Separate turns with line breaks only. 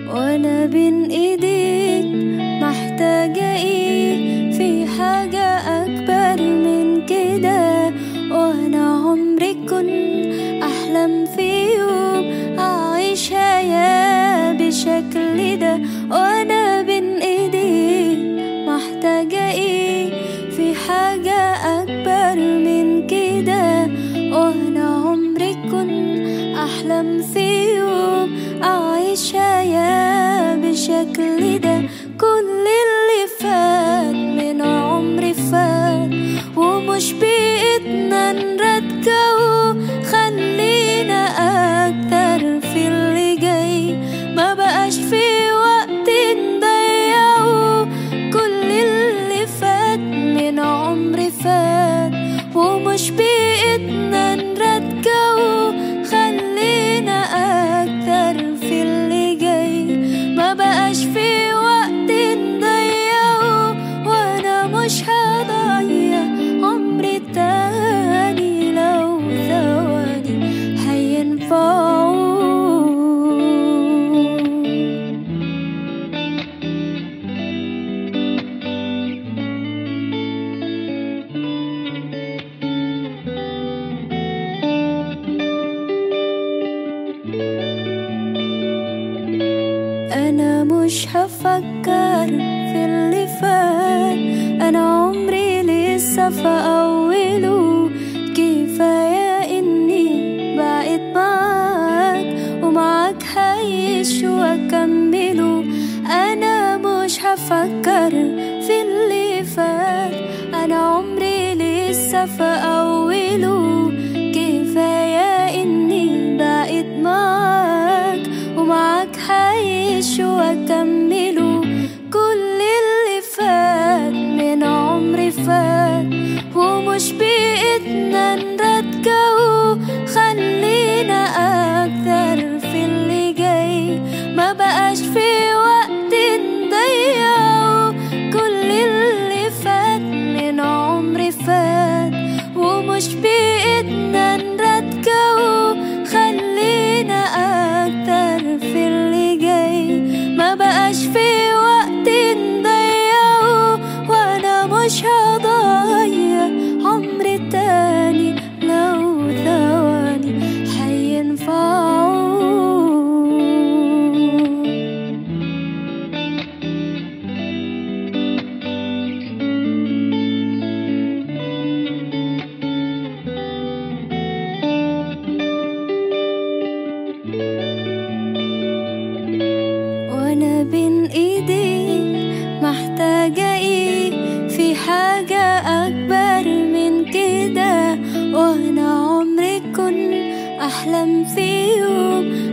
وانا بين ايديك محتاجة ايه في حاجة اكبر من كده وانا عمري كنت احلم في يوم اعيش حياة بالشكل ده وانا بين ايديك محتاجة ايه في حاجة اكبر من كده وانا عمري كنت احلم في يوم اعيش حياة بالشكل ده كل اللي فات من عمري فات ومش بإيدنا نرجعه خلينا أكتر في اللي جاي ما بقاش في وقت نضيعه كل اللي فات من عمري فات ومش بإيدنا نرجعه خلينا أكتر في اللي جاي ما بقاش في وقت نضيعه وأنا مش هضيع عمري تاني لو ثواني هينفعوا أنا مش هفكر في اللي فات أنا عمري لسه في أوله كفاية إني بقيت معاك ومعاك هعيش وأكمله أنا مش هفكر في اللي فات أنا عمري لسه في أوله كفاية إني بقيت معاك ومعاك هعيش وأكمله كل اللي فات من عمري فات ومش بإيدنا نرجعه خلينا أكتر في اللي جاي ما بقاش في وقت نضيعه كل اللي فات من عمري فات ومش بإيدنا نرجعه خلينا أكتر في اللي جاي ما بقاش في وقت نضيعه وأنا مش هضيع عمري تاني لو ثواني هينفعوا وانا بين ايديك محتاجة ايه في حاجة اكبر من كده وانا عمري كنت احلم في يوم